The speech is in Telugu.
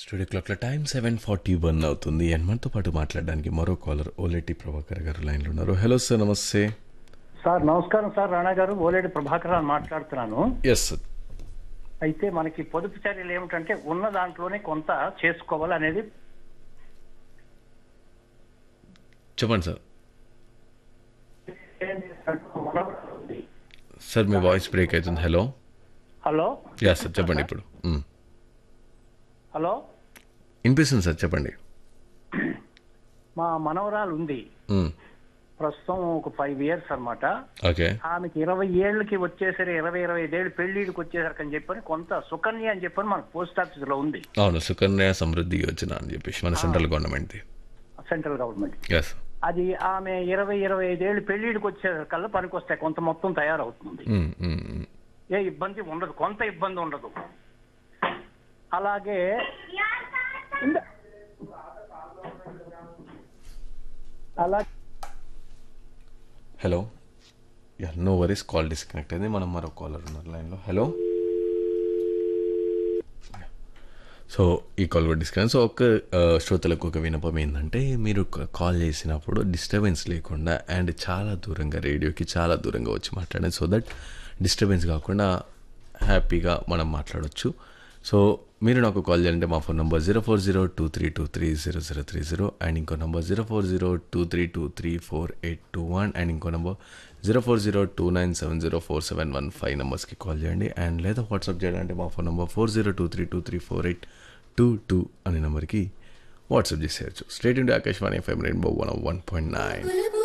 స్టూడియో క్లాక్ల టైం సెవెన్ ఫార్టీ వన్ అవుతుంది అండ్ మనతో పాటు మాట్లాడడానికి మరో కాలర్ ఓలెట్టి ప్రభాకర్ గారు లైన్లో ఉన్నారు హలో సార్ నమస్తే సార్ నమస్కారం సార్ రాణా గారు ఓలేడి ప్రభాకర్ అని మాట్లాడుతున్నాను ఎస్ సార్ అయితే మనకి పొదుపు చర్యలు ఏమిటంటే ఉన్న దాంట్లోనే కొంత చేసుకోవాలి అనేది చెప్పండి సార్ సార్ మీ వాయిస్ బ్రేక్ అవుతుంది హలో హలో యా సార్ చెప్పండి ఇప్పుడు మ్. హలో వినిపిస్తుంది సార్ చెప్పండి మా మనవరాలు ఉంది మ్. ప్రస్తుతం ఒక ఫైవ్ ఇయర్స్ అన్నమాట ఓకే ఆమెకి ఇరవై ఏళ్ళకి వచ్చేసరికి ఇరవై ఇరవై ఐదేళ్ళు పెళ్లిడికి వచ్చేసరికి అని చెప్పని కొంత సుకన్య అని చెప్పని మన పోస్ట్ ఆఫీస్ లో ఉంది అవును సుకన్య సమృద్ధి యోజన అని చెప్పేసి మన సెంట్రల్ గవర్నమెంట్ది సెంట్రల్ గవర్నమెంట్ ఎస్ అది ఆమె ఇరవై ఇరవై ఐదేళ్ళు పెళ్లిడికి వచ్చేసరికల్లా పనికొస్తాయి కొంత మొత్తం తయారవుతుంది ఏ ఇబ్బంది ఉండదు కొంత ఇబ్బంది ఉండదు అలాగే ఇంద- అలా hello yeah no worries call disconnect అయింది మనం మరో కాలర్ ఉన్నారు లైన్లో హలో సో ఈ కాల్ కూడా డిస్కనెక్ట్ సో ఒక ఆ, శ్రోతలకు ఒక వినపం ఏంటంటే మీరు క- కాల్ చేసినప్పుడు డిస్టర్బెన్స్ లేకుండా అండ్ చాలా దూరంగా రేడియోకి చాలా దూరంగా వచ్చి మాట్లాడండి సో దట్ డిస్టర్బెన్స్ కాకుండా హ్యాపీగా మనం మాట్లాడొచ్చు సో మీరు నాకు కాల్ చేయాలంటే మా phone number zero four zero two three two three zero zero three zero and ఇంకో number zero four zero two three two three four eight two one and ఇంకో number zero four zero two nine seven zero four seven one five నెంబర్స్కి కాల్ చేయండి అండ్ లేదా వాట్సాప్ చేయాలంటే మా phone number four zero two three two three four eight two two అనే నెంబర్కి వాట్సాప్ చేసేయచ్చు state into Akashvani FM rainbow one one point nine పులుపు